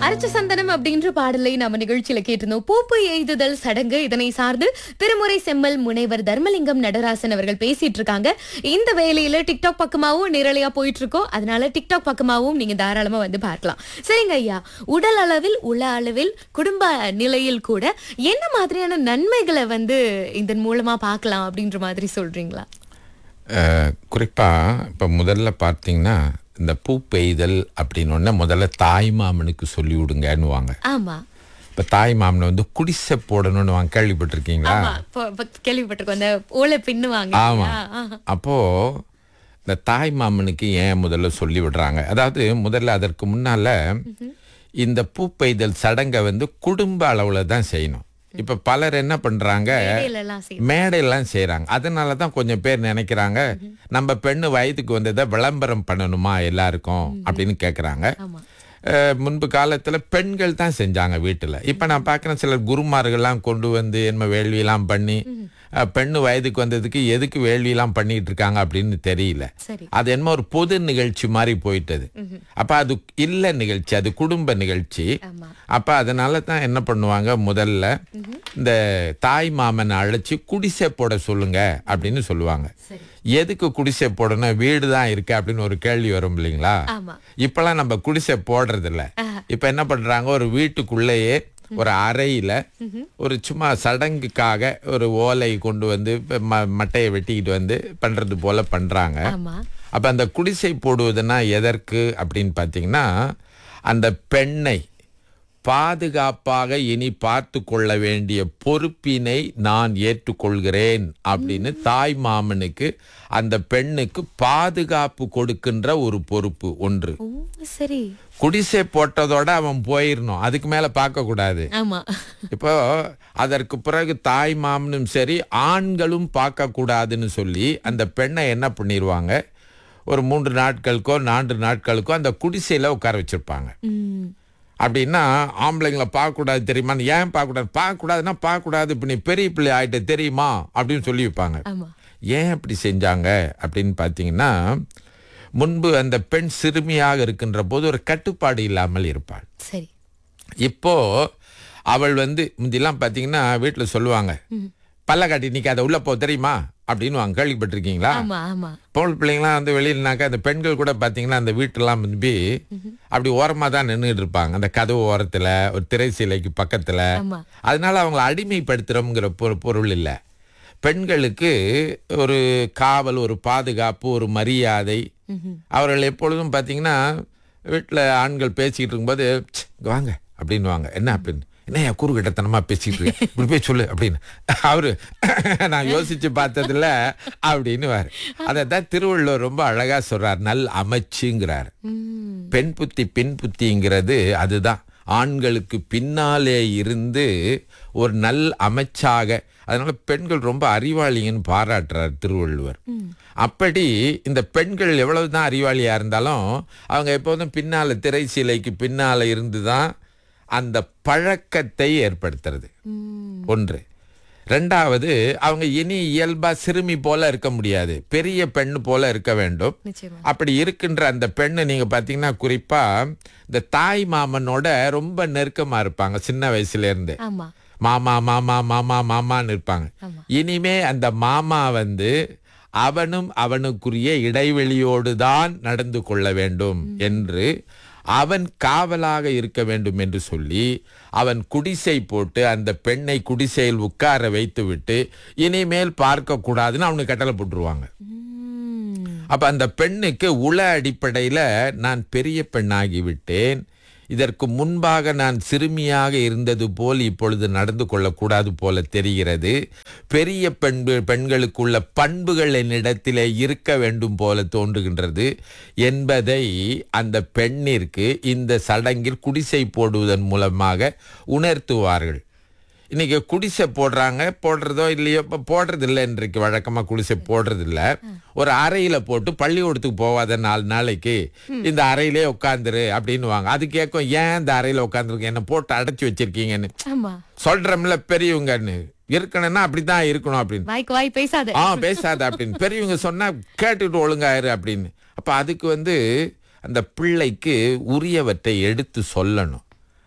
அரைச்ச சந்தனம் அப்படின்ற பாடலை நம்ம நிகழ்ச்சியில கேட்டிருந்தோம் பூப்பு எய்துதல் சடங்கு இதனை சார்ந்து திருமுறை செம்மல் முனைவர் தர்மலிங்கம் நடராசன் அவர்கள் பேசிட்டு இருக்காங்க இந்த வேலையில டிக்டாக் பக்கமாவும் நிரலையா போயிட்டு இருக்கோம் அதனால டிக்டாக் பக்கமாவும் நீங்க தாராளமா வந்து பார்க்கலாம் சரிங்க ஐயா உடல் அளவில் உள அளவில் குடும்ப நிலையில் கூட என்ன மாதிரியான நன்மைகளை வந்து இதன் மூலமா பார்க்கலாம் அப்படின்ற மாதிரி சொல்றீங்களா அஹ், குறிப்பா இப்போ முதல்ல பார்த்தீங்கன்னா இந்த பூ பெய்தல் அப்படின்னு ஒன்று முதல்ல தாய் மாமனுக்கு சொல்லி விடுங்கன்னுவாங்க ஆமா இப்போ தாய் மாமனை வந்து குடிசை போடணும்னு வாங்க கேள்விப்பட்டிருக்கீங்களா ஆமா இப்போ- இப்போ கேள்விப்பட்டிருக்கோம் அந்த ஓலை பின்னுவாங்க ஆமா இல்லையா? ஆ. அப்போ இந்த தாய் மாமனுக்கு ஏன் முதல்ல சொல்லி விடுறாங்க அதாவது முதல்ல அதற்கு முன்னால இந்த பூ பெய்தல் சடங்கை வந்து குடும்ப அளவுல தான் செய்யணும் இப்ப பலர் என்ன பண்றாங்க மேடையில எல்லாம் செய்வாங்க. மேடையெல்லாம் செய்றாங்க அதனால தான் கொஞ்சம் பேர் நினைக்கிறாங்க நம்ம பெண்ணு வயதுக்கு வந்ததை விளம்பரம் பண்ணணுமா எல்லாருக்கும் அப்படின்னு கேக்குறாங்க ஆமா அஹ், முன்பு காலத்துல பெண்கள் தான் செஞ்சாங்க வீட்டுல இப்ப நான் பார்க்குறேன் சிலர் குருமார்கள்லாம் கொண்டு வந்து என்ன வேள்வியெல்லாம் பண்ணி அஹ், பெண்ணு வயதுக்கு வந்ததுக்கு எதுக்கு வேள்வியெல்லாம் பண்ணிட்டு இருக்காங்க அப்படின்னு தெரியல சரி அது என்னமோ ஒரு பொது நிகழ்ச்சி மாதிரி போயிட்டது அப்ப அது இல்ல நிகழ்ச்சி அது குடும்ப நிகழ்ச்சி ஆமா அப்ப அதனால தான் என்ன பண்ணுவாங்க முதல்ல இந்த தாய் மாமனை அழைச்சி குடிசை போட சொல்லுங்க அப்படின்னு சொல்லுவாங்க சரி எதுக்கு குடிசை போடணும் வீடு தான் இருக்கு அப்படின்னு ஒரு கேள்வி வரும் இல்லைங்களா ஆமா இப்பெல்லாம் நம்ம குடிசை போடுறது இல்ல இப்ப என்ன பண்றாங்க ஒரு வீட்டுக்குள்ளேயே ஒரு அறையில ஒரு சும்மா சடங்குக்காக ஒரு ஓலை கொண்டு வந்து இப்ப ம- மட்டையை வெட்டிக்கிட்டு வந்து பண்றது போல பண்றாங்க ஆமா அப்ப அந்த குடிசை போடுவதுன்னா எதற்கு அப்படின்னு பார்த்தீங்கன்னா அந்த பெண்ணை பாதுகாப்பாக இனி பார்த்து கொள்ள வேண்டிய பொறுப்பினை நான் ஏற்றுக்கொள்கிறேன் அப்படின்னு தாய் மாமனுக்கு அந்த பெண்ணுக்கு பாதுகாப்பு கொடுக்கின்ற ஒரு பொறுப்பு ஒன்று ஓ சரி குடிசை போட்டதோட அவன் போயிடணும் அதுக்கு மேல பார்க்க கூடாது ஆமா இப்போ அதற்கு பிறகு தாய் மாமனும் சரி ஆண்களும் பார்க்க கூடாதுன்னு சொல்லி அந்த பெண்ணை என்ன பண்ணிடுவாங்க ஒரு மூன்று நாட்களுக்கோ நான்கு நாட்களுக்கோ அந்த குடிசையில உட்கார வச்சிருப்பாங்க ம் அப்படின்னா ஆம்பளைங்களை பார்க்கக்கூடாது தெரியுமா ஏன் பார்க்கக்கூடாது பார்க்கக்கூடாதுன்னா பார்க்கக்கூடாது இப்போ நீ பெரிய பிள்ளை ஆயிட்ட தெரியுமா அப்படின்னு சொல்லி வைப்பாங்க ஆமா ஏன் அப்படி செஞ்சாங்க அப்படின்னு பார்த்தீங்கன்னா முன்பு அந்த பெண் சிறுமியாக இருக்கின்ற போது ஒரு கட்டுப்பாடு இல்லாமல் இருப்பாள் சரி இப்போ அவள் வந்து முந்திலாம் பார்த்தீங்கன்னா வீட்டில் சொல்லுவாங்க பல்ல காட்டி நிக்காத உள்ள போ தெரியுமா அப்படின்னு வாங்க கேள்விப்பட்டிருக்கீங்களா ஆமா ஆமா பொம்பளை பிள்ளைங்களாம் வந்து வெளியிலனாக்கா அந்த பெண்கள் கூட பார்த்தீங்கன்னா அந்த வீட்டெல்லாம் வந்து அப்படி ஓரமாக தான் நின்றுட்டு இருப்பாங்க அந்த கதவு ஓரத்தில் ஒரு திரை சீலைக்கு பக்கத்தில் ஆமா அதனால அவங்கள அடிமைப்படுத்துகிறோங்கிற பொ- பொருள் இல்லை பெண்களுக்கு ஒரு காவல் ஒரு பாதுகாப்பு ஒரு மரியாதை அவர்கள் எப்பொழுதும் பார்த்தீங்கன்னா வீட்டில் ஆண்கள் பேசிக்கிட்டு இருக்கும்போது "ப்ச், இங்க வாங்க அப்படின்னுவாங்க என்ன அப்படின்னு என்னையா குறுகிட்டத்தனமா பேசிட்டு இருக்க இப்படி போய் சொல்லு அப்படின்னு அவரு நான் யோசிச்சு பார்த்ததுல அப்படின்னு அதை தான் திருவள்ளுவர் ரொம்ப அழகா சொல்றார் நல் அமைச்சுங்கிறார் ம் பெண் புத்தி பெண் புத்திங்கிறது அதுதான் ஆண்களுக்கு பின்னாலே இருந்து ஒரு நல் அமைச்சாக அதனால பெண்கள் ரொம்ப அறிவாளிங்கன்னு பாராட்டுறார் திருவள்ளுவர் அப்படி இந்த பெண்கள் எவ்வளவுதான் அறிவாளியா இருந்தாலும் அவங்க எப்போதும் பின்னால திரை சீலைக்கு பின்னால இருந்து தான் அந்த பழக்கத்தை ஏற்படுத்துறது ம் ஒன்று ரெண்டாவது அவங்க இனி இயல்பா சிறுமி போல இருக்க முடியாது பெரிய பெண் போல இருக்க வேண்டும் நிச்சயமா அப்படி இருக்கின்ற அந்த பெண்ணு நீங்க பாத்தீங்கன்னா குறிப்பா இந்த தாய் மாமனோட ரொம்ப நெருக்கமா இருப்பாங்க சின்ன வயசுல இருந்து ஆமா மாமா மாமா மாமா மாமான்னு இருப்பாங்க ஆமா. இனிமே அந்த மாமா வந்து அவனும் அவனுக்குரிய இடைவெளியோடு தான் நடந்து கொள்ள வேண்டும் என்று அவன் காவலாக இருக்க வேண்டும் என்று சொல்லி அவன் குடிசை போட்டு அந்த பெண்ணை குடிசையில் உட்கார வைத்துவிட்டு இனிமேல் பார்க்க கூடாதுன்னு அவனுக்கு கட்டளை போட்டுருவாங்க ம் அப்ப அந்த பெண்ணுக்கு உள அடிப்படையில நான் பெரிய பெண்ணாகி விட்டேன் இதற்கு முன்பாக நான் சிறுமியாக இருந்தது போல் இப்பொழுது நடந்து கொள்ளக்கூடாது போல தெரிகிறது பெரிய பெண்பு பெண்களுக்குள்ள பண்புகள் என்னிடத்திலே இருக்க வேண்டும் போல தோன்றுகின்றது என்பதை அந்த பெண்ணிற்கு இந்த சடங்கில் குடிசை போடுவதன் மூலமாக உணர்த்துவார்கள் இன்னைக்கு குடிசை போடுறாங்க போடுறதோ இல்லையோ இப்போ போடுறது இல்லை இன்றைக்கு வழக்கமா குடிசை போடுறது இல்ல ஒரு அறையில போட்டு பள்ளிக்கூடத்துக்கு போவாத நாலு நாளைக்கு இந்த அறையிலே உட்காந்துரு அப்படின்னு வாங்க அது கேட்கும் ஏன் இந்த அறையில உட்காந்துருக்கு என்ன போட்டு அடைச்சி வச்சிருக்கீங்கன்னு ஆமா சொல்றோம்ல பெரியவங்கன்னு இருக்கணும்னா அப்படிதான் இருக்கணும் அப்படின்னு வாய்க்கு வாய் பேசாத ஆ பேசாத அப்படின்னு பெரியவங்க சொன்னா கேட்டுட்டு ஒழுங்காயிரு அப்படின்னு அப்ப அதுக்கு வந்து அந்த பிள்ளைக்கு உரியவற்றை எடுத்து சொல்லணும்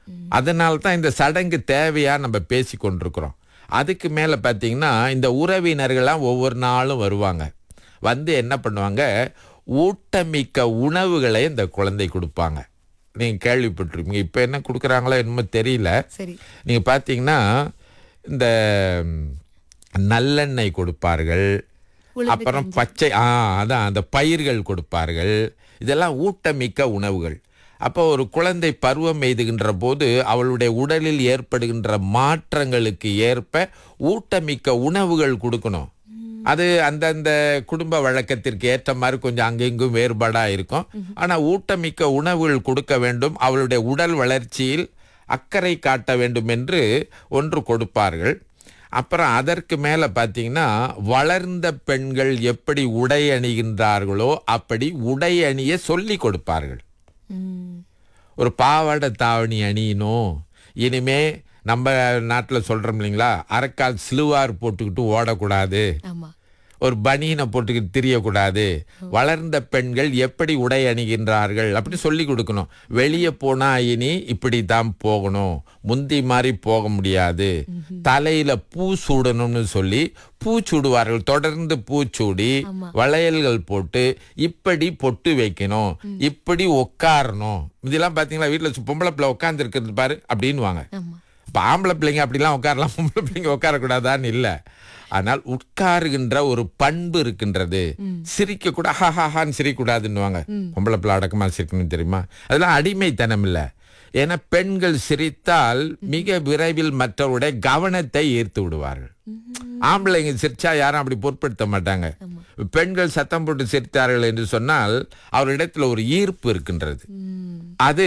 அதனால தான் இந்த சடங்கு தேவையா நம்ம பேசி கொண்டிருக்கிறோம் அதுக்கு மேலே பார்த்தீங்கன்னா இந்த உறவினர்கள்லாம் ஒவ்வொரு நாளும் வருவாங்க வந்து என்ன பண்ணுவாங்க ஊட்டமிக்க உணவுகளை இந்த குழந்தை கொடுப்பாங்க நீங்கள் கேள்விப்பட்டிருப்பீங்க இப்போ என்ன கொடுக்குறாங்களோ என்னமோ தெரியல சரி நீங்கள் பார்த்தீங்கன்னா இந்த ம், நல்லெண்ணெய் கொடுப்பார்கள் உளுந்து அப்புறம் பச்சை ஆ அதான் அந்த பயிர்கள் கொடுப்பார்கள் இதெல்லாம் ஊட்டமிக்க உணவுகள் அப்போ ஒரு குழந்தை பருவம் எய்துகின்ற போது அவளுடைய உடலில் ஏற்படுகின்ற மாற்றங்களுக்கு ஏற்ப ஊட்டமிக்க உணவுகள் கொடுக்கணும் அது அந்தந்த குடும்ப வழக்கத்திற்கு ஏற்ற மாதிரி கொஞ்சம் அங்கெங்கும் வேறுபாடா இருக்கும் ஆனா ஊட்டமிக்க உணவுகள் கொடுக்க வேண்டும் அவளுடைய உடல் வளர்ச்சியில் அக்கறை காட்ட வேண்டும் என்று ஒன்று கொடுப்பார்கள் அப்புறம் அதற்கு மேலே பார்த்தீங்கன்னா வளர்ந்த பெண்கள் எப்படி உடை அணிகின்றார்களோ அப்படி உடை அணிய சொல்லி கொடுப்பார்கள் ம். ஒரு பாவாடை தாவணி அணியணும் இனிமே நம்ம நாட்டில் சொல்கிறோம் இல்லைங்களா அரைக்கால் சிலுவார் போட்டுக்கிட்டு ஓடக்கூடாது ஆமா ஒரு பனியனை போட்டுக்கிட்டு திரியக்கூடாது வளர்ந்த பெண்கள் எப்படி உடை அணிகின்றார்கள் அப்படி சொல்லி கொடுக்கணும் வெளியே போனா இனி இப்படி தான் போகணும் முந்தி மாதிரி போக முடியாது தலையில பூ சூடணும்னு சொல்லி பூ சூடுவார்கள் தொடர்ந்து பூ சூடி வளையல்கள் போட்டு இப்படி பொட்டு வைக்கணும் இப்படி உட்காரணும் இதெல்லாம் பாத்தீங்களா வீட்டுல பொம்பளை பிள்ளை உட்கார்ந்து இருக்கிறது பாரு அப்படின்னுவாங்க ஆமா இப்போ ஆம்பளை பிள்ளைங்க அப்படிலாம் உட்காரலாம் பொம்பளை பிள்ளைங்க உட்காரக்கூடாதான்னு இல்லை ஆனால் உட்காருகின்ற ஒரு பண்பு இருக்கின்றது சிரிக்க கூட ஹாஹான்னு சிரிக்கக்கூடாதுன்னுவாங்க பொம்பளை பிள்ளை அடக்கமா சிரிக்கணும் தெரியுமா அதெல்லாம் அடிமைத்தனம் இல்லை ஏன்னா பெண்கள் சிரித்தால் மிக விரைவில் மற்றவருடைய கவனத்தை ஈர்த்து விடுவார்கள் ஆம்பளைங்க சிரிச்சா யாரும் அப்படி பொருட்படுத்த மாட்டாங்க பெண்கள் சத்தம் போட்டு சிரித்தார்கள் என்று சொன்னால் அவரிடத்துல ஒரு ஈர்ப்பு இருக்கின்றது ம். அது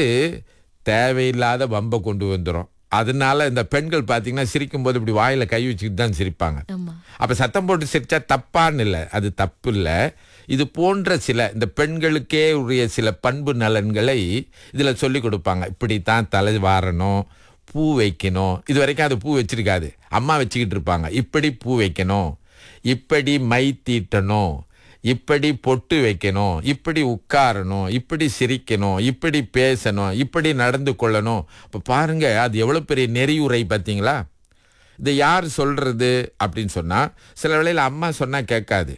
தேவையில்லாத வம்பை கொண்டு வந்துடும் அதனால இந்த பெண்கள் பார்த்தீங்கன்னா சிரிக்கும்போது இப்படி வாயில கை வச்சுக்கிட்டு தான் சிரிப்பாங்க ஆமா அப்ப சத்தம் போட்டு சிரிச்சா தப்பான்னு இல்லை அது தப்பு இல்லை இது போன்ற சில இந்த பெண்களுக்கே உரிய சில பண்பு நலன்களை இதுல சொல்லி கொடுப்பாங்க இப்படித்தான் தலை வாரணும் பூ வைக்கணும் இது வரைக்கும் அது பூ வச்சிருக்காது அம்மா வச்சுக்கிட்டு இருப்பாங்க இப்படி பூ வைக்கணும் இப்படி மை தீட்டணும் இப்படி பொட்டு வைக்கணும் இப்படி உட்காரணும் இப்படி சிரிக்கணும் இப்படி பேசணும் இப்படி நடந்து கொள்ளணும் இப்போ பாருங்க அது எவ்வளோ பெரிய நெறியுரை பார்த்தீங்களா இதை யார் சொல்றது அப்படின்னு சொன்னா சில வேளையில் அம்மா சொன்னா கேட்காது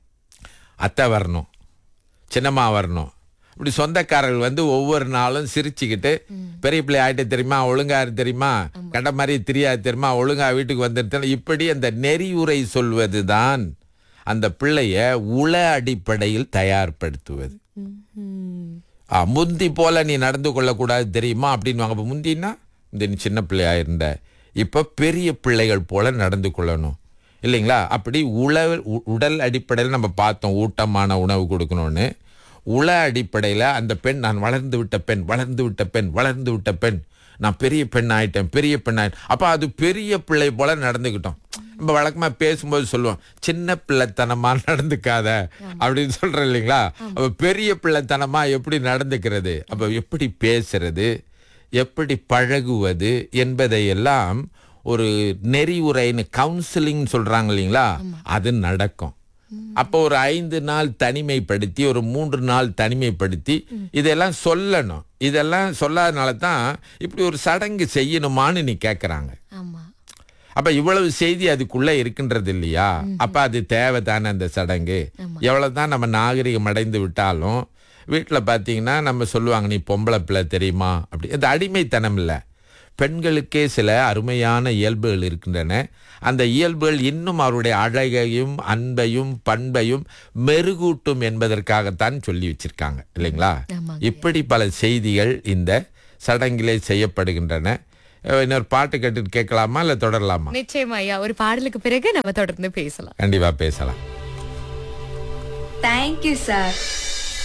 அத்தை வரணும் சின்னம்மா வரணும் இப்படி சொந்தக்காரர்கள் வந்து ஒவ்வொரு நாளும் சிரிச்சுக்கிட்டு பெரிய பிள்ளை ஆயிட்டு தெரியுமா ஒழுங்கா இரு தெரியுமா கண்ட மாதிரி தெரியாது தெரியுமா ஒழுங்கா வீட்டுக்கு வந்துருத்தேன் இப்படி அந்த நெறியுரை சொல்வதுதான் அந்த பிள்ளைய உள அடிப்படையில் தயார்படுத்துவது ம். ஆ, முந்தி போல நீ நடந்து கொள்ளக்கூடாது தெரியுமா அப்படின்னு அப்போ முந்தின்னா இந்த நீ சின்ன பிள்ளையா இருந்த இப்போ பெரிய பிள்ளைகள் போல நடந்து கொள்ளணும் இல்லைங்களா அப்படி உள உ- உடல் அடிப்படையில் நம்ம பார்த்தோம் ஊட்டமான உணவு கொடுக்கணும்னு உள அடிப்படையில் அந்த பெண் நான் வளர்ந்து விட்ட பெண் வளர்ந்து விட்ட பெண் வளர்ந்து விட்ட பெண் நான் பெரிய பெண் ஆயிட்டேன் பெரிய பெண் ஆயிட்டேன் அப்போ அது பெரிய பிள்ளை போல நடந்துக்கிட்டோம் நம்ம வழக்கமா பேசும்போது சொல்லுவோம் சின்ன பிள்ளைத்தனமா நடந்துக்காத அப்படின்னு சொல்றோம் இல்லைங்களா அப்ப பெரிய பிள்ளைத்தனமா எப்படி நடந்துக்கிறது அப்ப எப்படி பேசுறது எப்படி பழகுவது என்பதையெல்லாம் ஒரு நெறிவுரைன்னு கவுன்சிலிங் சொல்றாங்க இல்லைங்களா அது நடக்கும் அப்போ ஒரு ஐந்து நாள் தனிமைப்படுத்தி ஒரு மூன்று நாள் தனிமைப்படுத்தி இதெல்லாம் சொல்லணும் இதெல்லாம் சொல்லாதனால தான் இப்படி ஒரு சடங்கு செய்யணுமான்னு நீ கேட்குறாங்க ஆமா அப்ப இவ்வளவு செய்தி அதுக்குள்ள இருக்கின்றது இல்லையா அப்ப அது தேவைதானே அந்த சடங்கு எவ்வளவுதான் நம்ம நாகரிகம் அடைந்து விட்டாலும் வீட்டுல பாத்தீங்கன்னா நம்ம சொல்லுவாங்க நீ பொம்பளை பிள்ளை தெரியுமா அப்படி அது அடிமைத்தனம் இல்லை பெண்களுக்கே சில அருமையான இயல்புகள் இருக்கின்றன அந்த இயல்புகள் இன்னும் அவருடைய அழகையும் அன்பையும் பண்பையும் மெருகூட்டும் என்பதற்காகத்தான் சொல்லி வச்சிருக்காங்க இல்லைங்களா ஆமாங்க. இப்படி பல செய்திகள் இந்த சடங்கிலே செய்யப்படுகின்றன அஹ் இன்னொரு பாட்டு கேட்டுட்டு கேட்கலாமா இல்லை தொடரலாமா நிச்சயமா ஐயா ஒரு பாடலுக்கு பிறகு நம்ம தொடர்ந்து பேசலாம் கண்டிப்பா பேசலாம் தேங்க்யூ சார்